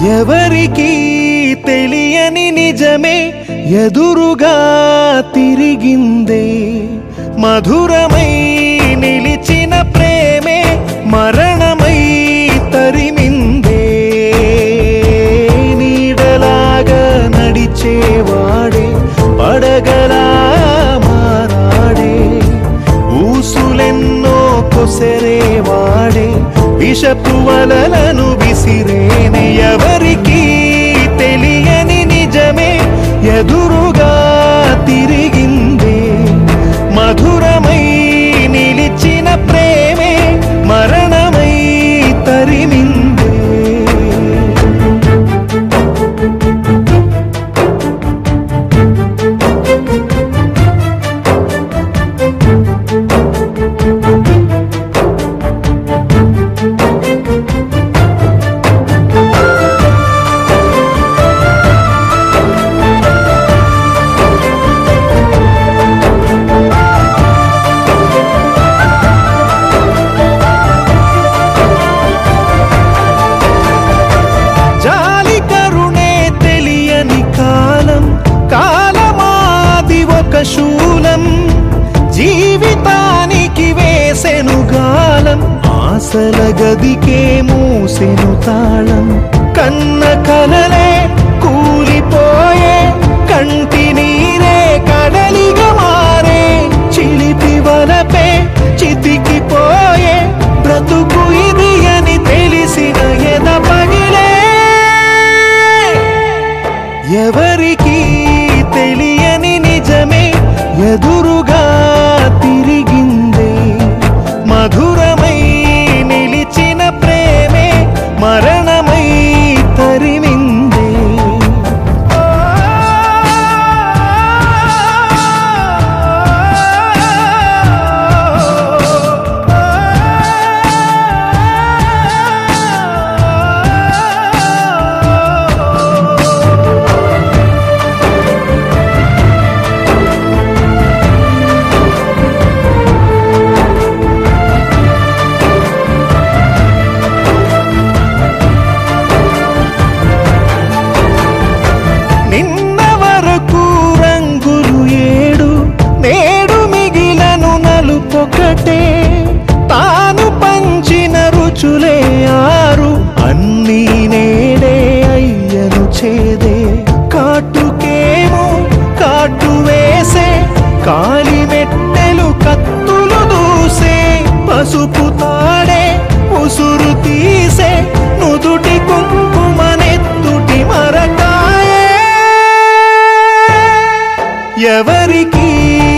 ఎవరికి తెలియని నిజమే ఎదురుగా తిరిగిందే మధురమై నిలిచిన ప్రేమే మరణమై తరిమిందే నీడలాగా నడిచేవాడే పడగలా మారాడే ఊసులెన్నో కొసరేవాడే విషపు వలలను విసిరేనే ఎవరికి తెలియని నిజమే ఎదురుగా తిరిగిందే మధురమై నిలిచిన ప్రేమే మరణమై తరిమిందే జాలి కరుణే తెలియని కాలం కాలమాది ఒక శూలం జీవితానికి వేసెను గాలం ఆశల గదికే మూసెను తాళం కన్న కలలే కూలిపోయే కంటి నీరే కడలిగా మారే చిలిపి వలపే చితికిపోయే బ్రతుకు ఇది అని తెలిసిన ఎద పగిలే ఎవరికి తెలియని నిజమే ఎదురుగా తిరిగిందే మధురమై నిలిచిన ప్రేమే మరణమై తరిమిందే నిన్న వరకు రంగులు ఏడు నేడు మిగిలను నలుపొకటే తాను పంచిన రుచులే ఆరు అన్నీ నేడే అయ్యను చేదే కాటుకేమో కాటు వేసే కాలి మెట్టెలు కత్తులు దూసే పసుపు తాడే ఉసురు తీసే నుదుటి కుంకుమనెత్తుటి మరకాయే ఎవరికి